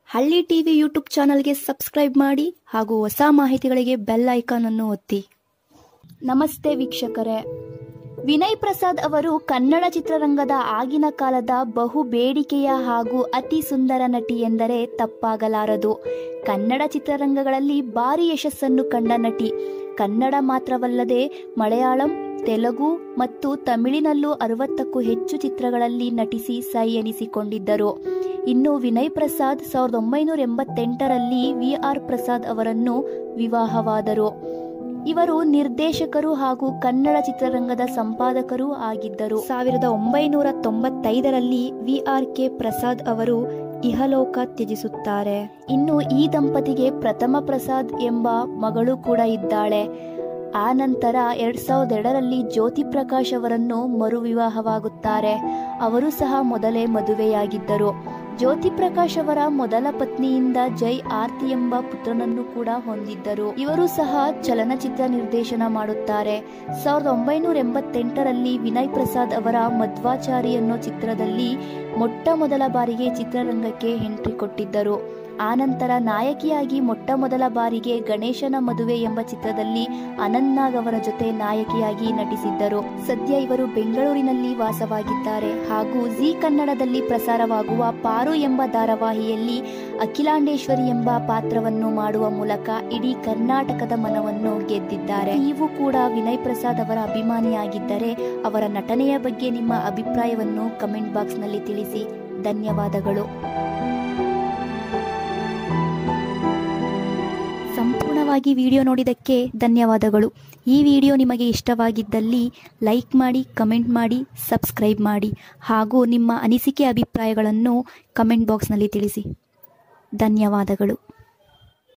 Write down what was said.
ಹಳ್ಳಿ TV YouTube ಚಾನಲ್ಗೆ subscribe ಮಾಡಿ ಹಾಗೂ ಹೊಸ ಮಾಹಿತಿಗಳಿಗೆ ಬೆಲ್ ಐಕಾನ್ ಅನ್ನು ಒತ್ತಿ ನಮಸ್ತೆ ವೀಕ್ಷಕರೇ ವಿನಯ್ ಪ್ರಸಾದ್ ಅವರು ಕನ್ನಡ ಚಿತ್ರರಂಗದ ಆಗಿನ ಕಾಲದ ಬಹು ಬೇಡಿಕೆಯ ಹಾಗೂ ಅತಿ ಸುಂದರ ನಟಿ ಎಂದರೆ ತಪ್ಪಾಗಲಾರದು ಕನ್ನಡ ಚಿತ್ರರಂಗಗಳಲ್ಲಿ ಭಾರಿ ಯಶಸ್ಸನ್ನು ಕಂಡ ನಟಿ ಕನ್ನಡ ಮಾತ್ರವಲ್ಲದೆ ಮಲಯಾಳಂ ತೆಲುಗು ಮತ್ತು ತಮಿಳಿನಲ್ಲೂ ಅರವತ್ತಕ್ಕೂ ಹೆಚ್ಚು ಚಿತ್ರಗಳಲ್ಲಿ ನಟಿಸಿ ಸೈ ಎನಿಸಿಕೊಂಡಿದ್ದರು ಇನ್ನು ವಿನಯ್ ಪ್ರಸಾದ್ ಸಾವಿರದ ಒಂಬೈನೂರ ಎಂಬತ್ತೆಂಟರಲ್ಲಿ ವಿ ಆರ್ ಪ್ರಸಾದ್ ಅವರನ್ನು ವಿವಾಹವಾದರು ಇವರು ನಿರ್ದೇಶಕರು ಹಾಗೂ ಕನ್ನಡ ಚಿತ್ರರಂಗದ ಸಂಪಾದಕರೂ ಆಗಿದ್ದರು ಸಾವಿರದ ಒಂಬೈನೂರ ತೊಂಬತ್ತೈದರಲ್ಲಿ ವಿ ಆರ್ ಕೆ ಪ್ರಸಾದ್ ಅವರು ಇಹಲೋಕ ತ್ಯಜಿಸುತ್ತಾರೆ ಇನ್ನು ಈ ದಂಪತಿಗೆ ಪ್ರಥಮ ಪ್ರಸಾದ್ ಎಂಬ ಮಗಳು ಕೂಡ ಇದ್ದಾಳೆ ಆ ನಂತರ ಎರಡ್ ಸಾವಿರದ ಎರಡರಲ್ಲಿ ಜ್ಯೋತಿ ಪ್ರಕಾಶ್ ಅವರನ್ನು ಮರು ವಿವಾಹವಾಗುತ್ತಾರೆ ಅವರು ಸಹ ಮೊದಲೇ ಮದುವೆಯಾಗಿದ್ದರು ಜ್ಯೋತಿ ಪ್ರಕಾಶ್ ಅವರ ಮೊದಲ ಪತ್ನಿಯಿಂದ ಜೈ ಆರ್ತಿ ಎಂಬ ಪುತ್ರನನ್ನು ಕೂಡ ಹೊಂದಿದ್ದರು ಇವರು ಸಹ ಚಲನಚಿತ್ರ ನಿರ್ದೇಶನ ಮಾಡುತ್ತಾರೆ ಸಾವಿರದ ಒಂಬೈನೂರ ಎಂಬತ್ತೆಂಟರಲ್ಲಿ ವಿನಯ್ ಪ್ರಸಾದ್ ಅವರ ಮಧ್ವಾಚಾರಿ ಅನ್ನೋ ಚಿತ್ರದಲ್ಲಿ ಮೊಟ್ಟ ಮೊದಲ ಬಾರಿಗೆ ಚಿತ್ರರಂಗಕ್ಕೆ ಎಂಟ್ರಿ ಕೊಟ್ಟಿದ್ದರು ಆನಂತರ ನಾಯಕಿಯಾಗಿ ಮೊಟ್ಟ ಮೊದಲ ಬಾರಿಗೆ ಗಣೇಶನ ಮದುವೆ ಎಂಬ ಚಿತ್ರದಲ್ಲಿ ಅನಂತ್ ನಾಗ್ ಅವರ ಜೊತೆ ನಾಯಕಿಯಾಗಿ ನಟಿಸಿದ್ದರು ಸದ್ಯ ಇವರು ಬೆಂಗಳೂರಿನಲ್ಲಿ ವಾಸವಾಗಿದ್ದಾರೆ ಹಾಗೂ ಜಿ ಕನ್ನಡದಲ್ಲಿ ಪ್ರಸಾರವಾಗುವ ಪಾರು ಎಂಬ ಧಾರಾವಾಹಿಯಲ್ಲಿ ಅಖಿಲಾಂಡೇಶ್ವರಿ ಎಂಬ ಪಾತ್ರವನ್ನು ಮಾಡುವ ಮೂಲಕ ಇಡೀ ಕರ್ನಾಟಕದ ಮನವನ್ನು ಗೆದ್ದಿದ್ದಾರೆ ನೀವು ಕೂಡ ವಿನಯ್ ಪ್ರಸಾದ್ ಅವರ ಅಭಿಮಾನಿಯಾಗಿದ್ದರೆ ಅವರ ನಟನೆಯ ಬಗ್ಗೆ ನಿಮ್ಮ ಅಭಿಪ್ರಾಯವನ್ನು ಕಮೆಂಟ್ ಬಾಕ್ಸ್ನಲ್ಲಿ ತಿಳಿಸಿ ಧನ್ಯವಾದಗಳು ಸಂಪೂರ್ಣವಾಗಿ ವಿಡಿಯೋ ನೋಡಿದ್ದಕ್ಕೆ ಧನ್ಯವಾದಗಳು ಈ ವಿಡಿಯೋ ನಿಮಗೆ ಇಷ್ಟವಾಗಿದ್ದಲ್ಲಿ ಲೈಕ್ ಮಾಡಿ ಕಮೆಂಟ್ ಮಾಡಿ ಸಬ್ಸ್ಕ್ರೈಬ್ ಮಾಡಿ ಹಾಗೂ ನಿಮ್ಮ ಅನಿಸಿಕೆ ಅಭಿಪ್ರಾಯಗಳನ್ನು ಕಮೆಂಟ್ ಬಾಕ್ಸ್ನಲ್ಲಿ ತಿಳಿಸಿ ಧನ್ಯವಾದಗಳು